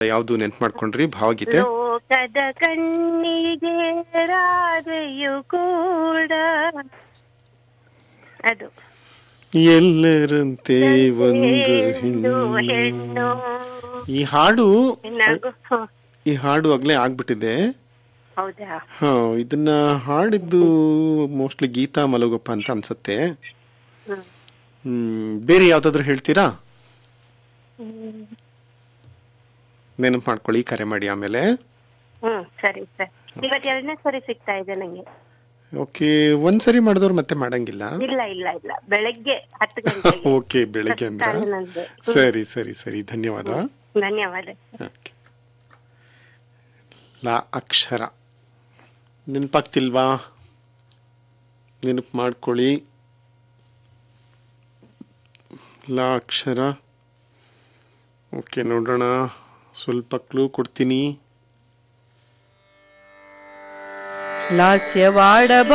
ಯಾವ್ದು ನೆನ್ಪು ಮಾಡ್ಕೊಂಡ್ರಿ ಭಾವಗೀತೆ ಲೋಕದ ಕಣ್ಣಿಗೆ ರಾಧೆಯು ಕೂಡ ಅದು ಎಲ್ಲರಂತೆ ಒಂದು ಒಂದು ಹೆಣ್ಣು ಹೆಣ್ಣು ಈ ಹಾಡು ನಗು ಹ, ಈ ಹಾಡು ಆಗ್ಲೇ ಆಗ್ಬಿಟ್ಟಿದೆ ಹೌದಾ ಹಾ ಇದನ್ನ ಹಾಡಿದ್ದು ಮೋಸ್ಟ್ಲಿ ಗೀತಾ ಮಲಗೋಪ್ಪ ಅಂತ ಅನ್ಸತ್ತೆ ಹ್ಮ್. ಹ್ಮ್ ಬೇರೆ ಯಾವ್ದಾದ್ರು ಹೇಳ್ತೀರಾ ಹ್ಮ್. ನೆನಪು ಮಾಡ್ಕೊಳ್ಳಿ ಕರೆ ಮಾಡಿ ಆಮೇಲೆ ಹ್ಮ್ ಸರಿ ಸರ್ ಇವತ್ತು ಎರಡನೇ ಸರಿ ಸಿಗ್ತಾ ಇದೆ ನಂಗೆ ಓಕೆ ಒಂದ್ಸರಿ ಮಾಡಿದವ್ರು ಮತ್ತೆ ಮಾಡಂಗಿಲ್ಲ ಇಲ್ಲ ಇಲ್ಲ ಇಲ್ಲ ಬೆಳಗ್ಗೆ ಹತ್ತು ಗಂಟೆಗೆ ಓಕೆ ಬೆಳಿಗ್ಗೆ ಅಂದ್ರ ಕಾಲ ನಂದು. ಸರಿ ಸರಿ ಸರಿ ಧನ್ಯವಾದ ಧನ್ಯವಾದ ಓಕೆ. ಲಾ ಅಕ್ಷರ ನೆನಪಾಗ್ತಿಲ್ವಾ ನೆನಪು ಮಾಡ್ಕೊಳ್ಳಿ ಲಾ ಅಕ್ಷರ ಓಕೆ ನೋಡೋಣ ಸ್ವಲ್ಪ ಕ್ಲೂ ಕೊಡ್ತೀನಿ ಲಾಸ್ಯವಾಡ